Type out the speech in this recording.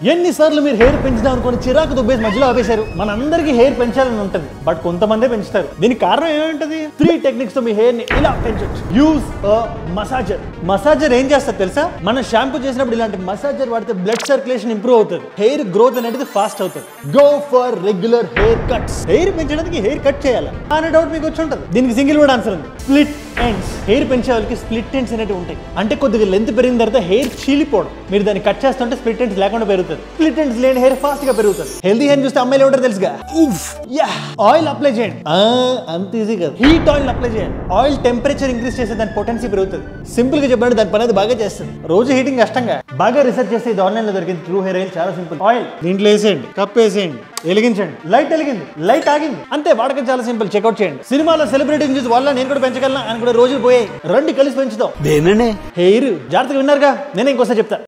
ఎన్నిసార్లు మీరు హెయిర్ పెంచుదాం అనుకుని చిరాకు దుబ్బేసి మధ్యలో ఆపేశారు మనందరికీ హెయిర్ పెంచాలని ఉంటుంది బట్ కొంతమందే పెంచుతారు దీనికి కారణం ఏముంటది త్రీ టెక్నిక్స్ తో మీ హెయిర్ ని ఇలా పెంచొచ్చు యూస్ మసాజర్ మసాజర్ ఏం చేస్తారు తెలుసా మనం షాంపూ చేసినప్పుడు ఇలాంటి మసాజర్ వాడితే బ్లడ్ సర్క్యులేషన్ ఇంప్రూవ్ అవుతుంది హెయిర్ గ్రోత్ అనేది ఫాస్ట్ అవుతుంది go for regular hair cuts hair పెంచడానికి హెయిర్ కట్ చేయాలి అనే డౌట్ మీకు వచ్చి ఉంటుంది దీనికి సింగిల్ వర్డ్ ఆన్సర్ ఉంది స్ప్లిట్ ఎండ్స్ హెయిర్ పెంచే వాళ్ళకి స్ప్లిట్ ఎండ్స్ అనేవి ఉంటాయి అంటే కొద్దిగా లెంత్ పెరిగిన తర్వాత హెయిర్ చీలిపోవడం మీరు దాన్ని కట్ చేస్తుంటే స్ప్లిట్ ఎండ్స్ లేకుండా పెరుగుతుంది స్ప్లిట్ ఎండ్స్ లేని హెయిర్ ఫాస్ట్ గా పెరుగుతుంది హెల్దీ హెయిర్ చూస్తే అమ్మాయిలు ఉంటారు తెలుసుగా యా ఆయిల్ అప్లై చేయండి ఆ, అంత ఈజీ కాదు హీట్ ఆయిల్ అప్లై చేయండి ఆయిల్ టెంపరేచర్ ఇంక్రీజ్ చేస్తే దాని పొటెన్సీ పెరుగుతుంది సింపుల్ గా చెప్పండి దాని పని అది బాగా చేస్తుంది రోజు హీటింగ్ కష్టంగా బాగా రీసెర్చ్ చేస్తే ఇది ఆన్లైన్ లో దొరికింది ట్రూ హెయిర్ ఆయిల్ చాలా సింపుల్ ఆయిల్ దీంట్లో వేసేయండి కప్ వేసేయండి వెలిగించండి లైట్ వెలిగింది లైట్ ఆగింది అంతే వాడకం చాలా సింపుల్ చెక్అౌట్ చేయండి సినిమాలో సెలబ్రిటీని చూసి వాళ్ళ నేను కూడా పెంచగలను అని కూడా రోజులు పోయాయి రండి కలిసి పెంచుదాం దేననే హెయిర్ జాగ్రత్తగా విన్నారుగా నేను ఇంకోసారి చెప్తా